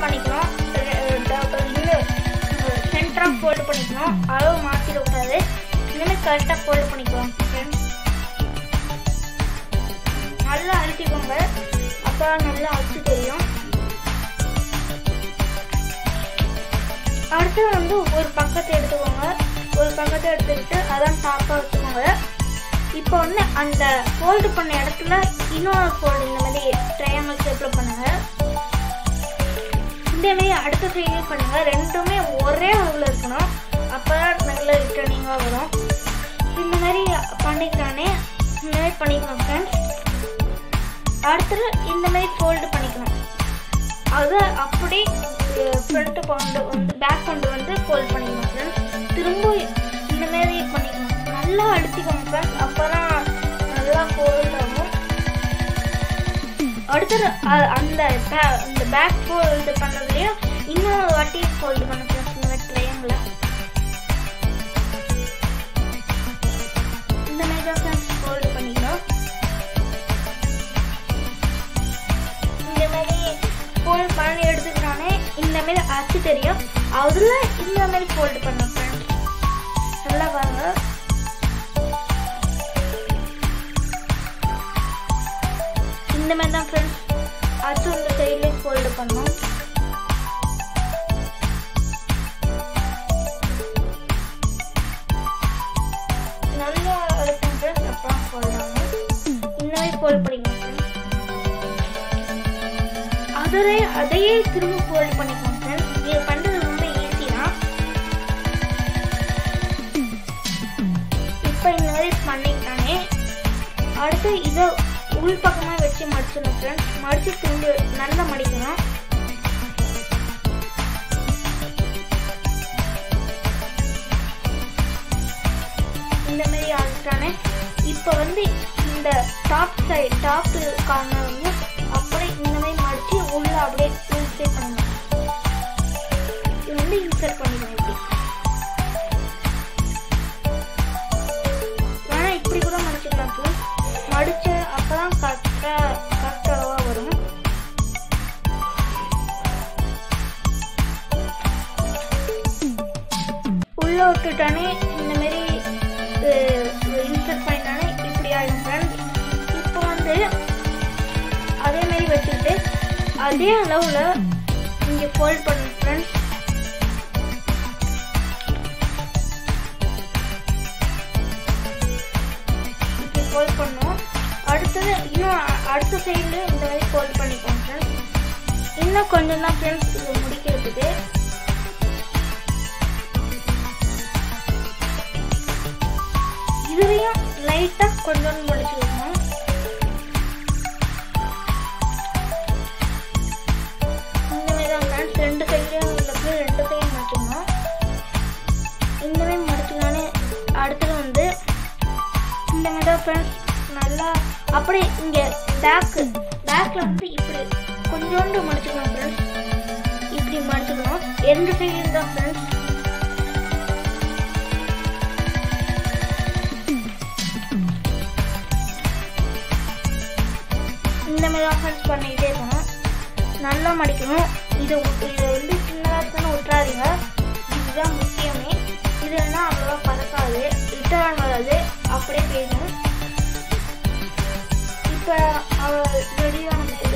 பண்ணிக்கணும் இன்னும் சென்டராக ஃபோல்டு பண்ணிக்கணும் அளவு மாற்றிடக்கூடாது இனிமேல் கரெக்டாக ஃபோல்டு பண்ணிக்கலாம் ஃப்ரெண்ட்ஸ் நல்லா அழுத்திக்கோங்க அப்போ நல்லா அச்சு தெரியும் அடுத்து வந்து ஒரு பக்கத்தை எடுத்துக்கோங்க ஒரு பக்கத்தை எடுத்துக்கிட்டு அதான் டாப்பாக வச்சுக்கோங்க இப்போ வந்து அந்த ஃபோல்டு பண்ண இடத்துல இன்னொரு ஃபோல்டு இந்த மாதிரி ட்ரையாங்கல் ஷேப்பில் பண்ணுங்க இந்த மாதிரி அடுத்த சைட்லேயும் பண்ணுங்க ரெண்டுமே ஒரே அளவில் இருக்கணும் அப்போ நல்ல ரிட்டர்னிங்காக வரும் இந்த மாதிரி பண்ணிக்கிறானே இந்த மாதிரி பண்ணிக்கணும் ஃப்ரெண்ட்ஸ் அடுத்தது இந்த மாதிரி ஃபோல்டு பண்ணிக்கணும் அதை அப்படி ஃப்ரண்ட் கொண்டு வந்து பேக் கொண்டு வந்து ஃபோல்ட் பண்ணிக்கணும் ஃப்ரெண்ட்ஸ் திரும்ப இந்த மாதிரி பண்ணிக்கணும் நல்லா அடிச்சுக்கோங்க ஃப்ரெண்ட்ஸ் அப்போ தான் நல்லா ஃபோல்ட் ஆகும் அடுத்தது அ- அந்த பே- இந்த பேக் ஃபோல்டு பண்ணதுலையும் இன்னொரு வாட்டி ஃபோல்டு பண்ண ஃப்ரெண்ட்ஸ் இந்த மாதிரி ட்ரையாங்கில் இந்த மாதிரி தான் ஃப்ரெண்ட்ஸ் ஃபோல்டு பண்ணிக்கணும் இந்த மாதிரி ஃபோல்ட் பண்ணி எடுத்துக்கிறானே இந்த மாதிரி அச்சு தெரியும் அதில் இந்த மாதிரி ஃபோல்டு பண்ண ஃப்ரெண்ட்ஸ் நல்லா பாருங்க இந்த மாதிரி தான் ஃப்ரெண்ட்ஸ் அச்சு இந்த சைட்லேயே ஃபோல்டு பண்ணோம் நல்லா இருக்கும் ஃப்ரெண்ட்ஸ் அப்புறம் ஃபோல்ட் ஆகும் இந்த மாதிரி ஃபோல்ட் பண்ணிக்கணும் ஃப்ரெண்ட்ஸ் அதே அதையே திரும்ப ஃபோல்ட் பண்ணிக்கணும் ஃப்ரெண்ட்ஸ் இது பண்ணுறது ரொம்ப ஈஸி தான் இப்போ இந்த மாதிரி பண்ணிட்டானே அடுத்து இதை உள் பக்கமாக வச்சு மடிச்சிடணும் ஃப்ரெண்ட்ஸ் மடிச்சு திரும்பி நல்லா மடிக்கணும் இந்த மாதிரி ஆகிட்டானே இப்போ வந்து இந்த டாப் சைடு டாப் கார்னர் வந்து அப்படியே இந்த மாதிரி மடிச்சு உள்ள அப்படியே இன்சர்ட் பண்ணணும் இது வந்து இன்சர்ட் பண்ணிக்கணும் இப்படி வேணா இப்படி கூட மடிச்சுக்கலாம் ப்ளீஸ் மடிச்ச அப்பதான் கரெக்டாக கரெக்ட் அளவா வரும் உள்ள விட்டுட்டானே இந்த மாதிரி இன்சர்ட் பண்ணிட்டானே இப்படி ஆயிடும் ஃப்ரெண்ட்ஸ் இப்போ வந்து அதே மாதிரி வச்சுக்கிட்டு அதே அளவில் இங்கே ஃபோல்ட் பண்ணணும் ஃப்ரெண்ட்ஸ் இப்படி ஃபோல்ட் பண்ணோம் அடுத்தது இன்னும் அ- அடுத்த சைடில் இந்த மாதிரி ஃபோல்ட் பண்ணிக்கோங்க ஃப்ரெண்ட்ஸ் இன்னும் கொஞ்சம் தான் ஃப்ரெண்ட்ஸ் இது முடிக்கிறதுக்கு இதுலேயும் லைட்டாக கொஞ்சம் முடிச்சுக்கணும் இந்த மாதிரி தான் ஃப்ரெண்ட்ஸ் ரெண்டு சைட்லேயும் உள்ளப்போ ரெண்டு சைடும் முடிச்சுக்கணும் இந்த மாதிரி முடிச்சுக்கலான்னு அடுத்தது வந்து இந்த மாதிரி தான் ஃப்ரெண்ட்ஸ் நல்லா அப்படியே இங்கே பேக்கு பேக்கில் வந்து இப்படி கொஞ்சோண்டு மடிச்சுக்கணும் ஃப்ரெண்ட்ஸ் இப்படி மடிச்சுக்கணும் ரெண்டு சைடும் தான் ஃப்ரெண்ட்ஸ் இந்த மாதிரி தான் ஃப்ரெண்ட்ஸ் பண்ணிக்கிட்டே இருக்கணும் நல்லா மடிக்கணும் இதை விட்டு- இதை வந்து சின்னதாக இருக்குன்னு விட்டுறாதீங்க இதுதான் முக்கியமே இது இல்லைன்னா அவ்வளோவா பறக்காது ரிட்டர்ன் வராது அப்படியே போயிடும் இப்போ அவள் ரெடியான